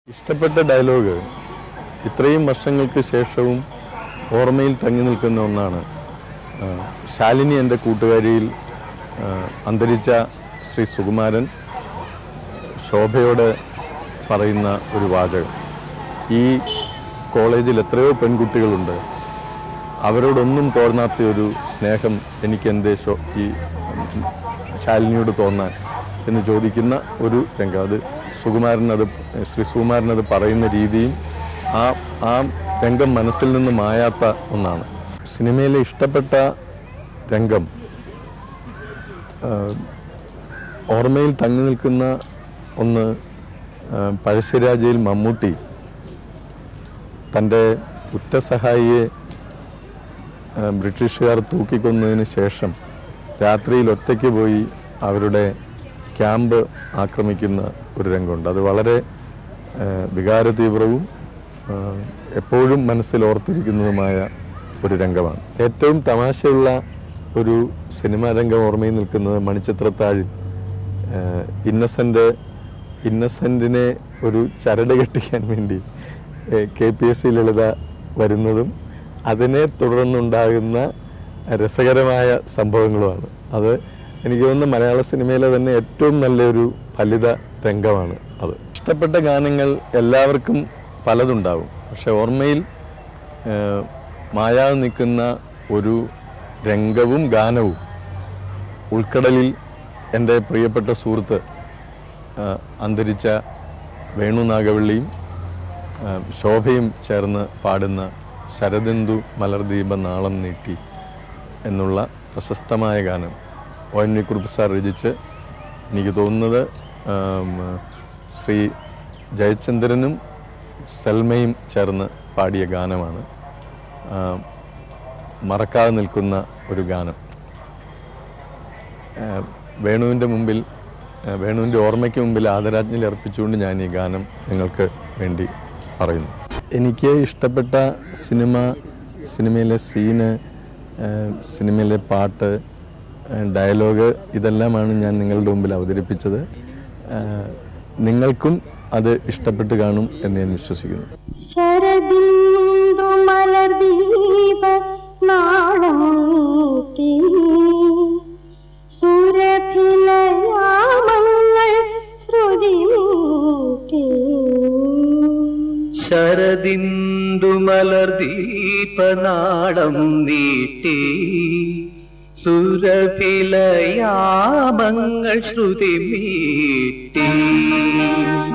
ഇഷ്ടപ്പെട്ട ഡയലോഗ് ഇത്രയും വർഷങ്ങൾക്ക് ശേഷവും ഓർമ്മയിൽ തങ്ങി നിൽക്കുന്ന ഒന്നാണ് ആ, ശാലിനി എൻ്റെ കൂട്ടുകാരിയിൽ ആ, അന്തരിച്ച ശ്രീ സുകുമാരൻ ശോഭയോട് പറയുന്ന ഒരു വാചകം ഈ കോളേജിൽ എത്രയോ പെൺകുട്ടികളുണ്ട് അവരോടൊന്നും തോന്നാത്ത ഒരു സ്നേഹം എനിക്ക് എന്തേ ശോ ഈ ഉം, ശാലിനിയോട് തോന്നാൻ എന്ന് ചോദിക്കുന്ന ഒരു രംഗം അത് സുകുമാരൻ അത് ശ്രീ സുകുമാരൻ അത് പറയുന്ന രീതിയും ആ ആ രംഗം മനസ്സിൽ നിന്ന് മായാത്ത ഒന്നാണ് സിനിമയിലെ ഇഷ്ടപ്പെട്ട രംഗം ആ, ഓർമ്മയിൽ തങ്ങി നിൽക്കുന്ന ഒന്ന് ആ, പഴശ്ശിരാജയിൽ മമ്മൂട്ടി തൻ്റെ ഉറ്റ സഹായിയെ ആ, ബ്രിട്ടീഷുകാർ തൂക്കിക്കൊന്നതിന് ശേഷം രാത്രിയിൽ ഒറ്റയ്ക്ക് പോയി അവരുടെ ക്യാമ്പ് ആക്രമിക്കുന്ന ഒരു രംഗമുണ്ട് അത് വളരെ ആ, വികാരതീവ്രവും ആ, എപ്പോഴും മനസ്സിൽ ഓർത്തിരിക്കുന്നതുമായ ഒരു രംഗമാണ് ഏറ്റവും തമാശയുള്ള ഒരു സിനിമാ രംഗം ഓർമ്മയിൽ നിൽക്കുന്നത് മണിച്ചിത്രത്താഴിൽ ഇന്നസെൻ്റ് ഇന്നസെൻറ്റിനെ ഒരു ചരട് കെട്ടിക്കാൻ വേണ്ടി K P S C Lalitha വരുന്നതും അതിനെ തുടർന്നുണ്ടാകുന്ന രസകരമായ സംഭവങ്ങളുമാണ് അത് എനിക്ക് തോന്നുന്നു മലയാള സിനിമയിലെ തന്നെ ഏറ്റവും നല്ലൊരു ഫലിത രംഗമാണ് അത് ഇഷ്ടപ്പെട്ട ഗാനങ്ങൾ എല്ലാവർക്കും പലതുണ്ടാവും പക്ഷെ ഓർമ്മയിൽ ഏഹ്, മായാതെ നിൽക്കുന്ന ഒരു രംഗവും ഗാനവും ഉൾക്കടലിൽ എൻ്റെ പ്രിയപ്പെട്ട സുഹൃത്ത് ആ, അന്തരിച്ച വേണു നാഗവള്ളിയും ആ, ശോഭയും ചേർന്ന് പാടുന്ന ശരദിന്ദു മലർദീപ നാളം നീട്ടി എന്നുള്ള പ്രശസ്തമായ ഗാനം O N V Kurup sir രചിച്ച് എനിക്ക് തോന്നുന്നത് ആം, ശ്രീ ജയചന്ദ്രനും സൽമയും ചേർന്ന് പാടിയ ഗാനമാണ് ആ, മറക്കാതെ നിൽക്കുന്ന ഒരു ഗാനം ഏഹ് വേണുവിൻ്റെ മുമ്പിൽ ഏഹ് വേണുവിൻ്റെ ഓർമ്മയ്ക്ക് മുമ്പിൽ ആദരാജ്ഞലി അർപ്പിച്ചുകൊണ്ട് ഞാൻ ഈ ഗാനം നിങ്ങൾക്ക് വേണ്ടി പറയുന്നു എനിക്ക് ഇഷ്ടപ്പെട്ട സിനിമ സിനിമയിലെ സീന് ഏഹ് സിനിമയിലെ പാട്ട് ഏഹ് ഡയലോഗ് ഇതെല്ലാമാണ് ഞാൻ നിങ്ങളുടെ മുമ്പിൽ അവതരിപ്പിച്ചത് ഏഹ് നിങ്ങൾക്കും അത് ഇഷ്ടപ്പെട്ട് കാണും എന്ന് ഞാൻ വിശ്വസിക്കുന്നു ശരദിന്ദു മലർദീപ നാളം നീട്ടി സുരഭിലയാമങ്ങൾ ശ്രുതി നീട്ടി ശരദിന്ദുമലർദീപനാളം നീട്ടി സുരഭിലയാമങ്ങൾ ശ്രുതി മീട്ടി